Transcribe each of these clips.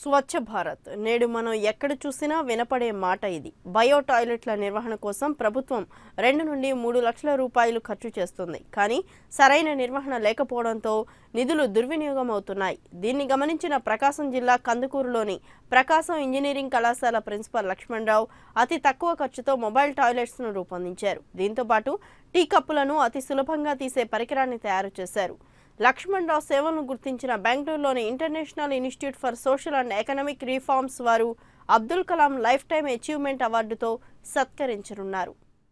స్వచ్ఛ భారత్ నేడు మనం ఎక్కడ చూసినా వినపడే మాట ఇది బయో టాయిలెట్ల నిర్వహణ కోసం ప్రభుత్వం రెండు నుండి మూడు లక్షల రూపాయలు ఖర్చు చేస్తుంది కానీ సరైన నిర్వహణ లేకపోవడంతో నిధులు దుర్వినియోగం అవుతున్నాయి దీన్ని గమనించిన ప్రకాశం జిల్లా కందుకూరులోని ప్రకాశం ఇంజనీరింగ్ కళాశాల ప్రిన్సిపల్ లక్ష్మణరావు అతి తక్కువ ఖర్చుతో మొబైల్ టాయిలెట్స్ను రూపొందించారు దీంతో పాటు టీ కప్పులను అతి సులభంగా తీసే పరికరాన్ని తయారు చేశారు లక్ష్మణ్ రావు సేవలను గుర్తించిన బెంగళూరులోని international institute for social and economic reforms వారు Abdul Kalam lifetime achievement అవార్డుతో సత్కరించనున్నారు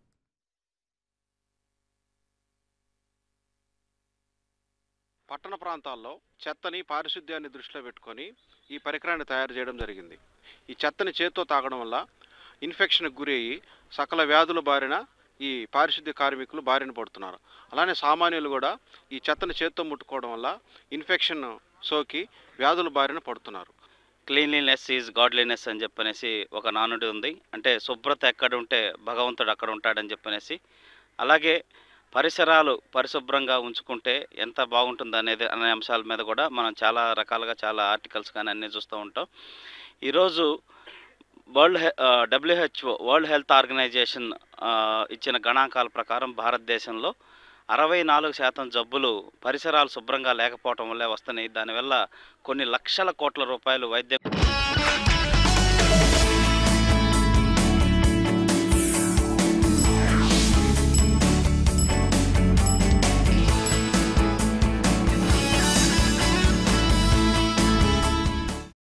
పట్టణ ప్రాంతాల్లో చెత్తని పారిశుద్ధ్యాన్ని దృష్టిలో పెట్టుకొని ఈ పరికరాన్ని తయారు చేయడం జరిగింది ఈ చెత్తని చేత్తో తాగడం వల్ల ఇన్ఫెక్షన్కి గురి అయ్యి సకల వ్యాధుల బారిన ఈ పారిశుద్ధ్య కార్మికులు బారిన పడుతున్నారు అలానే సామాన్యులు కూడా ఈ చెత్తని చేత్తో ముట్టుకోవడం వల్ల ఇన్ఫెక్షన్ సోకి వ్యాధుల బారిన పడుతున్నారు క్లీన్లీనెస్ ఈజ్ గాడ్లీనెస్ అని చెప్పనేసి ఒక నానుడి ఉంది అంటే శుభ్రత ఎక్కడ ఉంటే భగవంతుడు అక్కడ ఉంటాడని చెప్పనేసి అలాగే పరిసరాలు పరిశుభ్రంగా ఉంచుకుంటే ఎంత బాగుంటుంది అనేది అనే అంశాల మీద కూడా మనం చాలా రకాలుగా చాలా ఆర్టికల్స్ కానీ అన్నీ చూస్తూ ఉంటాం ఈరోజు వరల్డ్ హె డబ్ల్యూహెచ్ఓ వరల్డ్ హెల్త్ ఆర్గనైజేషన్ ఆ, ఇచ్చిన గణాంకాల ప్రకారం భారతదేశంలో అరవై నాలుగు శాతం జబ్బులు పరిసరాలు శుభ్రంగా లేకపోవటం వల్లే వస్తున్నాయి దానివల్ల కొన్ని లక్షల కోట్ల రూపాయలు వైద్య